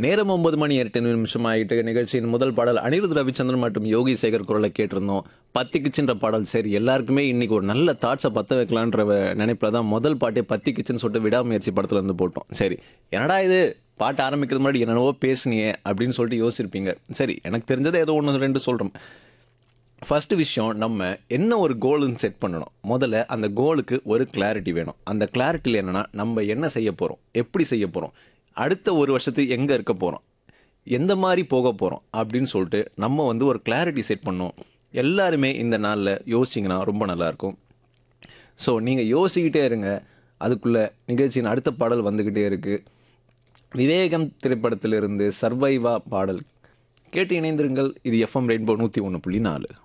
நேரம் ஒன்பது மணி எட்டு நிமிஷம் ஆகிட்டு நிகழ்ச்சியின் முதல் பாடல் அனிருத் ரவிச்சந்திரன் மற்றும் யோகி சேகர் குரலை கேட்டிருந்தோம் பத்திக்குச்சுன்ற பாடல் சரி எல்லாருக்குமே இன்னைக்கு ஒரு நல்ல தாட்ஸை பற்ற வைக்கலான்ற நினைப்பில் தான் முதல் பாட்டே பத்திக்குச்சுன்னு சொல்லிட்டு விடாமுயற்சி படத்துல இருந்து போட்டோம் சரி என்னடா இது பாட்டு ஆரம்பிக்கிறது முன்னாடி என்னென்னவோ பேசுனியே அப்படின்னு சொல்லிட்டு யோசிச்சிருப்பீங்க சரி எனக்கு தெரிஞ்சதை ஏதோ ஒன்று ரெண்டு சொல்கிறோம் ஃபர்ஸ்ட் விஷயம் நம்ம என்ன ஒரு கோல்னு செட் பண்ணணும் முதல்ல அந்த கோலுக்கு ஒரு கிளாரிட்டி வேணும் அந்த கிளாரிட்டியில் என்னென்னா நம்ம என்ன செய்ய போகிறோம் எப்படி செய்ய போகிறோம் அடுத்த ஒரு வருஷத்துக்கு எங்கே இருக்க போகிறோம் எந்த மாதிரி போக போகிறோம் அப்படின்னு சொல்லிட்டு நம்ம வந்து ஒரு கிளாரிட்டி செட் பண்ணோம் எல்லாருமே இந்த நாளில் யோசிச்சிங்கன்னா ரொம்ப நல்லாயிருக்கும் ஸோ நீங்கள் யோசிக்கிட்டே இருங்க அதுக்குள்ளே நிகழ்ச்சியின் அடுத்த பாடல் வந்துக்கிட்டே இருக்குது விவேகம் திரைப்படத்திலிருந்து சர்வைவா பாடல் கேட்டு இணைந்திருங்கள் இது எஃப்எம் ரெயின்போ நூற்றி ஒன்று புள்ளி நாலு